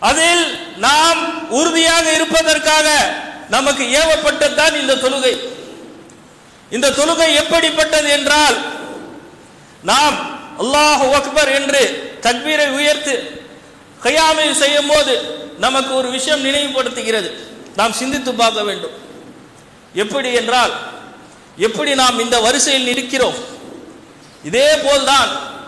அதில் நாம் உறுதியாக இருப்பதற்காக நமக்கு ஏவப்பட்டதுதான் இந்த தொழுகை இந்த தொழுகை எப்படிப்பட்டது என்றால் நாம் அல்லாஹ் அக்பர் என்று தக்பீரை உயர்த்து கையாமை செய்யும் போது நமக்கு ஒரு விஷயம் நினைவுபடுத்துகிறது நாம் சிந்தித்து பார்க்க வேண்டும் எப்படி என்றால் எப்படி நாம் இந்த வரிசையில் நிற்கிறோம் இதே போல்தான்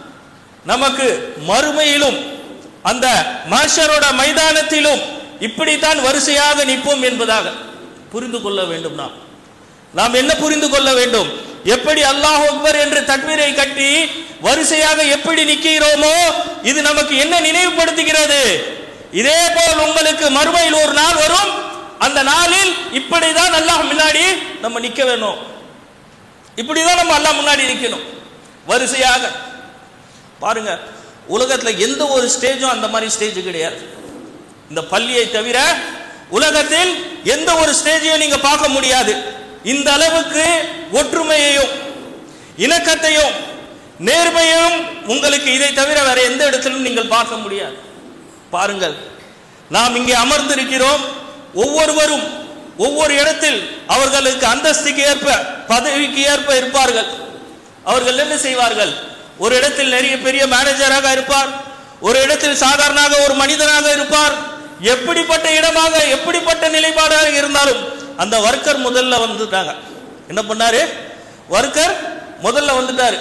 நமக்கு மறுமையிலும் அந்த மாஷரோட மைதானத்திலும் இப்படித்தான் வரிசையாக நிற்போம் என்பதாக புரிந்து கொள்ள வேண்டும் நாம் நாம் என்ன புரிந்து கொள்ள வேண்டும் எப்படி அல்லாஹ் அக்பர் என்று தக்பீரை கட்டி வரிசையாக எப்படி நிற்கிறோமோ இது நமக்கு என்ன நினைவுபடுத்துகிறது இதே போல் உங்களுக்கு மறுமையில் ஒரு நாள் வரும் அந்த நாளில் இப்படிதான் அல்லாஹ் முன்னாடி நம்ம நிக்க வேணும் இப்படிதான் நம்ம அல்லாஹ் முன்னாடி நிக்கணும் வரிசையாக பாருங்க உலகத்துல எந்த ஒரு ஸ்டேஜும் அந்த மாதிரி ஸ்டேஜ் கிடையாது இந்த பள்ளியை தவிர உலகத்தில் எந்த ஒரு ஸ்டேஜையும் நீங்க பார்க்க முடியாது இந்த அளவுக்கு ஒற்றுமையையும் இணக்கத்தையும் நேர்மையையும் உங்களுக்கு இதை தவிர வேற எந்த இடத்திலும் நீங்கள் பார்க்க முடியாது பாருங்கள் நாம் இங்கே அமர்ந்திருக்கிறோம் ஒவ்வொருவரும் ஒவ்வொரு இடத்தில் அவர்களுக்கு அந்தஸ்துக்கு ஏற்ப பதவிக்கு ஏற்ப இருப்பார்கள் அவர்கள் என்ன செய்வார்கள் ஒரு இடத்தில் நிறைய பெரிய மேனேஜராக இருப்பார் ஒரு இடத்தில் சாதாரணமாக ஒரு மனிதனாக இருப்பார் எப்படிப்பட்ட இடமாக எப்படிப்பட்ட நிலைப்பாடாக இருந்தாலும் அந்த ஒர்க்கர் முதல்ல வந்துட்டாங்க என்ன பண்ணாரு ஒர்க்கர் முதல்ல வந்துட்டாரு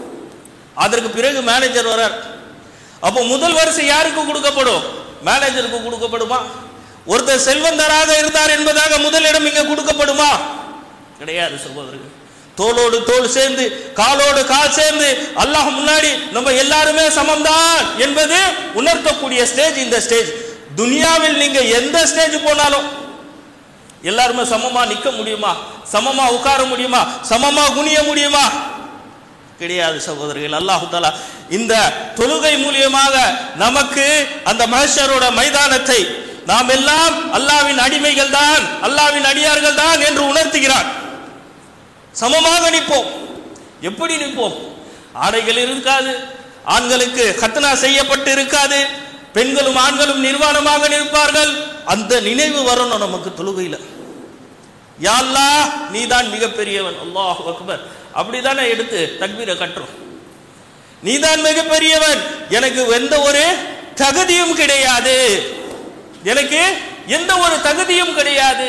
அதற்கு பிறகு மேனேஜர் வரார் அப்போ முதல் வரிசை யாருக்கு கொடுக்கப்படும் மேனேஜருக்கு கொடுக்கப்படுமா ஒருத்தர் செல்வந்தராக இருந்தார் என்பதாக முதலிடம் இங்க கொடுக்கப்படுமா கிடையாது சகோதரர்கள் தோளோடு தோள் சேர்ந்து காலோடு கால் சேர்ந்து அல்லாஹ் முன்னாடி நம்ம எல்லாருமே சமம்தான் என்பது உணர்த்தக்கூடிய ஸ்டேஜ் இந்த ஸ்டேஜ் துனியாவில் நீங்க எந்த ஸ்டேஜ் போனாலும் எல்லாருமே சமமா நிக்க முடியுமா சமமா உட்கார முடியுமா சமமா குனிய முடியுமா கிடையாது சகோதரர்கள் அல்லாஹு தாலா இந்த தொழுகை மூலியமாக நமக்கு அந்த மகேஷரோட மைதானத்தை நாம் எல்லாம் அல்லாவின் அடிமைகள் தான் அல்லாவின் அடியார்கள் தான் என்று உணர்த்துகிறார் சமமாக நிற்போம் எப்படி நிற்போம் ஆடைகள் இருக்காது ஆண்களுக்கு கத்னா செய்யப்பட்டு இருக்காது பெண்களும் ஆண்களும் நிர்வாணமாக நிற்பார்கள் அந்த நினைவு வரணும் நமக்கு தொழுகையில யா அல்லாஹ் நீதான் மிகப்பெரியவன் அல்லாஹ் அக்பர் அப்படிதானே எடுத்து தக்பீரை கட்டுறோம் நீதான் மிகப்பெரியவன் எனக்கு எந்த ஒரு தகுதியும் கிடையாது எனக்கு எந்த ஒரு தகுதியும் கிடையாது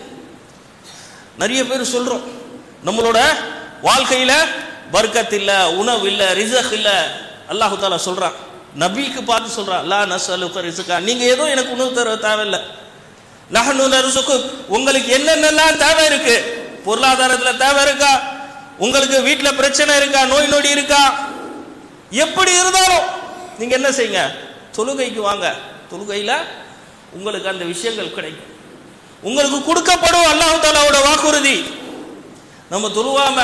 நிறைய பேர் சொல்றோம் நம்மளோட வாழ்க்கையில பர்க்கத் இல்ல உணவு இல்ல ரிசக் இல்ல அல்லாஹு தாலா சொல்றான் நபிக்கு பார்த்து சொல்றான் லா நஸ்அலுக ரிஸ்கா நீங்க ஏதோ எனக்கு உணவு தர தேவையில்லை நஹனு நர்சுக்கு உங்களுக்கு என்னென்னலாம் தேவை இருக்கு பொருளாதாரத்துல தேவை இருக்கா உங்களுக்கு வீட்டுல பிரச்சனை இருக்கா நோய் நொடி இருக்கா எப்படி இருந்தாலும் நீங்க என்ன செய்யுங்க தொழுகைக்கு வாங்க தொழுகையில உங்களுக்கு அந்த விஷயங்கள் கிடைக்கும் உங்களுக்கு கொடுக்கப்படும் அல்லாஹு தாலாவோட வாக்குறுதி நம்ம தொழுவாம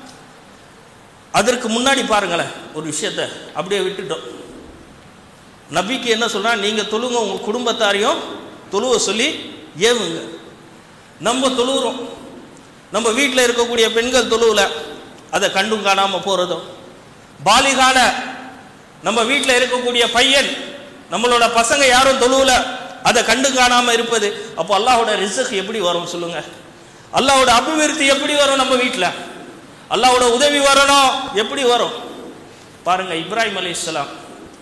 அதற்கு முன்னாடி பாருங்களேன் ஒரு விஷயத்த அப்படியே விட்டுட்டோம் நபிக்கு என்ன சொல்றா நீங்க தொழுங்க உங்க குடும்பத்தாரையும் தொழுவ சொல்லி ஏவுங்க நம்ம தொழுகிறோம் நம்ம வீட்டில் இருக்கக்கூடிய பெண்கள் தொழுவுல அதை கண்டும் காணாம போறதும் பாலிகான நம்ம வீட்டில் இருக்கக்கூடிய பையன் நம்மளோட பசங்க யாரும் தொழுவுல அதை கண்டு காணாம இருப்பது அப்போ அல்லாஹோட ரிசக் எப்படி வரும் சொல்லுங்க அல்லாஹோட அபிவிருத்தி எப்படி வரும் நம்ம வீட்டில் அல்லாஹோட உதவி வரணும் எப்படி வரும் பாருங்க இப்ராஹிம் அலி இஸ்லாம்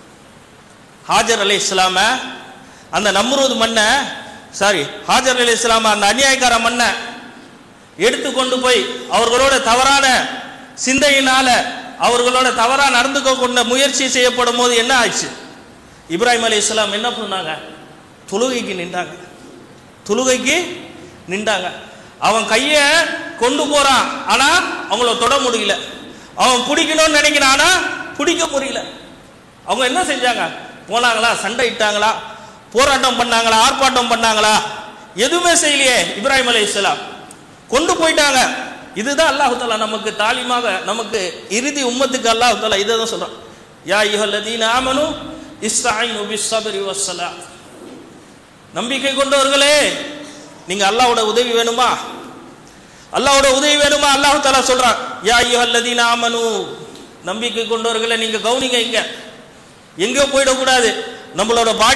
ஹாஜர் அலி இஸ்லாம அந்த நம்ரூத் மண்ணை சாரி ஹாஜர் அலி இஸ்லாம அந்த அநியாயக்கார மண்ணை எடுத்து கொண்டு போய் அவர்களோட தவறான சிந்தையினால அவர்களோட தவறா நடந்துக்க கொண்ட முயற்சி செய்யப்படும் போது என்ன ஆச்சு இப்ராஹிம் அலி இஸ்லாம் என்ன பண்ணாங்க தொழுகைக்கு நின்றாங்க தொழுகைக்கு நின்றாங்க அவன் கையை கொண்டு போறான் ஆனா அவங்கள தொட முடியல அவன் பிடிக்கணும்னு நினைக்கிறான் ஆனா பிடிக்க முடியல அவங்க என்ன செஞ்சாங்க போனாங்களா சண்டை இட்டாங்களா போராட்டம் பண்ணாங்களா ஆர்ப்பாட்டம் பண்ணாங்களா எதுவுமே செய்யலையே இப்ராஹிம் அலி இஸ்லாம் கொண்டு போயிட்டாங்க இதுதான் அல்லாஹு தாலா நமக்கு தாலிமாக நமக்கு இறுதி உம்மத்துக்கு அல்லாஹு தாலா இதை தான் சொல்றான் யா யுஹல்லதீன ஆமனு இஸ்தாயினு பிஸ்ஸப்ரி வஸ்ஸலாம் நம்பிக்கை கொண்டவர்களே நீங்க அல்லாஹ்வோட உதவி வேணுமா அல்லாஹ்வோட உதவி வேணுமா அல்லாஹ் தாலா சொல்றான் யா யுஹல்லதீன ஆமனு நம்பிக்கை கொண்டவர்களே நீங்க கவனிங்க இங்க எங்கேயோ போயிடக்கூடாது நம்மளோட பாடி